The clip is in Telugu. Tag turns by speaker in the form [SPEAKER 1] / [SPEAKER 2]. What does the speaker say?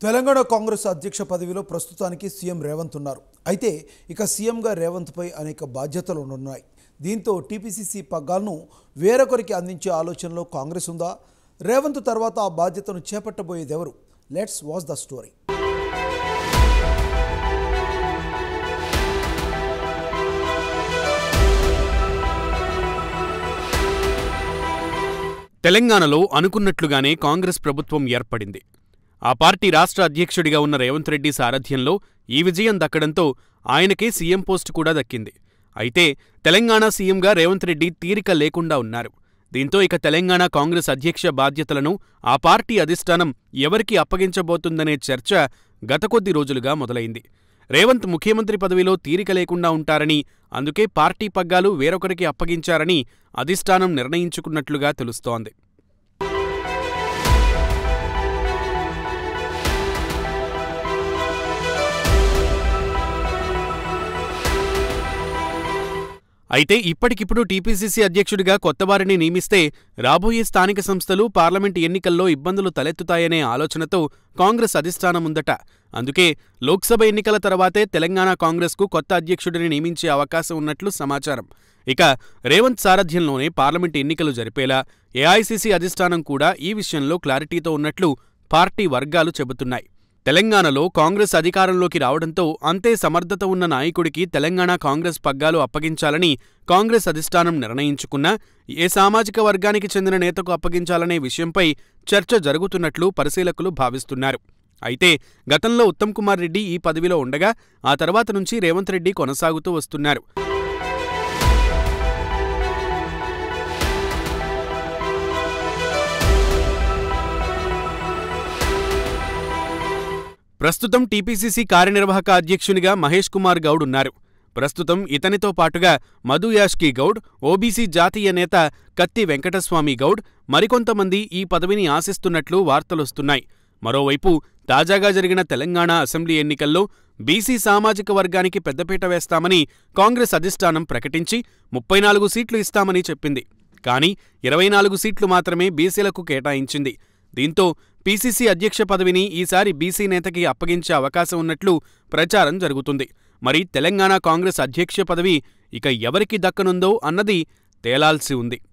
[SPEAKER 1] తెలంగాణ కాంగ్రెస్ అధ్యక్ష పదవిలో ప్రస్తుతానికి సీఎం రేవంత్ ఉన్నారు అయితే ఇక సీఎంగా రేవంత్పై అనేక బాధ్యతలు ఉన్నాయి దీంతో టీపీసీసీ పగ్గాలను వేరొకరికి అందించే ఆలోచనలో కాంగ్రెస్ ఉందా రేవంత్ తర్వాత ఆ బాధ్యతను చేపట్టబోయేది ఎవరు లెట్స్ వాచ్ ద స్టోరీ
[SPEAKER 2] తెలంగాణలో అనుకున్నట్లుగానే కాంగ్రెస్ ప్రభుత్వం ఏర్పడింది ఆ పార్టీ రాష్ట్ర అధ్యక్షుడిగా ఉన్న రేవంత్ రెడ్డి సారథ్యంలో ఈ విజయం దక్కడంతో ఆయనకే సీఎం పోస్టు కూడా దక్కింది అయితే తెలంగాణ సీఎంగా రేవంత్ రెడ్డి తీరిక లేకుండా ఉన్నారు దీంతో ఇక తెలంగాణ కాంగ్రెస్ అధ్యక్ష బాధ్యతలను ఆ పార్టీ అధిష్టానం ఎవరికి అప్పగించబోతుందనే చర్చ గత కొద్ది రోజులుగా మొదలైంది రేవంత్ ముఖ్యమంత్రి పదవిలో తీరిక లేకుండా ఉంటారని అందుకే పార్టీ పగ్గాలు వేరొకరికి అప్పగించారని అధిష్టానం నిర్ణయించుకున్నట్లుగా తెలుస్తోంది అయితే ఇప్పటికిప్పుడు టీపీసీసీ అధ్యక్షుడిగా కొత్తవారిని నియమిస్తే రాబోయే స్థానిక సంస్థలు పార్లమెంటు ఎన్నికల్లో ఇబ్బందులు తలెత్తుతాయనే ఆలోచనతో కాంగ్రెస్ అధిష్టానం ఉందట అందుకే లోక్సభ ఎన్నికల తర్వాతే తెలంగాణ కాంగ్రెస్కు కొత్త అధ్యక్షుడిని నియమించే అవకాశం ఉన్నట్లు సమాచారం ఇక రేవంత్ సారథ్యంలోనే పార్లమెంటు ఎన్నికలు జరిపేలా ఏఐసీసీ అధిష్టానం కూడా ఈ విషయంలో క్లారిటీతో ఉన్నట్లు పార్టీ వర్గాలు చెబుతున్నాయి తెలంగాణలో కాంగ్రెస్ అధికారంలోకి రావడంతో అంతే సమర్థత ఉన్న నాయకుడికి తెలంగాణ కాంగ్రెస్ పగ్గాలు అప్పగించాలని కాంగ్రెస్ అధిష్టానం నిర్ణయించుకున్నా ఏ సామాజిక వర్గానికి చెందిన నేతకు అప్పగించాలనే విషయంపై చర్చ జరుగుతున్నట్లు పరిశీలకులు భావిస్తున్నారు అయితే గతంలో ఉత్తమ్ కుమార్ రెడ్డి ఈ పదవిలో ఉండగా ఆ తర్వాత నుంచి రేవంత్ రెడ్డి కొనసాగుతూ వస్తున్నారు ప్రస్తుతం టీపీసీసీ కార్యనిర్వాహక అధ్యక్షునిగా మహేష్ కుమార్ గౌడ్ ఉన్నారు ప్రస్తుతం ఇతనితో పాటుగా మధు యాష్కీ గౌడ్ ఓబీసీ జాతీయ నేత కత్తి వెంకటస్వామి గౌడ్ మరికొంతమంది ఈ పదవిని ఆశిస్తున్నట్లు వార్తలొస్తున్నాయి మరోవైపు తాజాగా జరిగిన తెలంగాణ అసెంబ్లీ ఎన్నికల్లో బీసీ సామాజిక వర్గానికి పెద్దపీట వేస్తామని కాంగ్రెస్ అధిష్టానం ప్రకటించి ముప్పై నాలుగు సీట్లు ఇస్తామని చెప్పింది కానీ ఇరవై నాలుగు సీట్లు మాత్రమే బీసీలకు కేటాయించింది దీంతో పీసీసీ అధ్యక్ష పదవిని ఈసారి బీసీ నేతకి అప్పగించే అవకాశం ఉన్నట్లు ప్రచారం జరుగుతుంది మరి తెలంగాణ కాంగ్రెస్ అధ్యక్ష పదవి ఇక ఎవరికి దక్కనుందో అన్నది తేలాల్సి ఉంది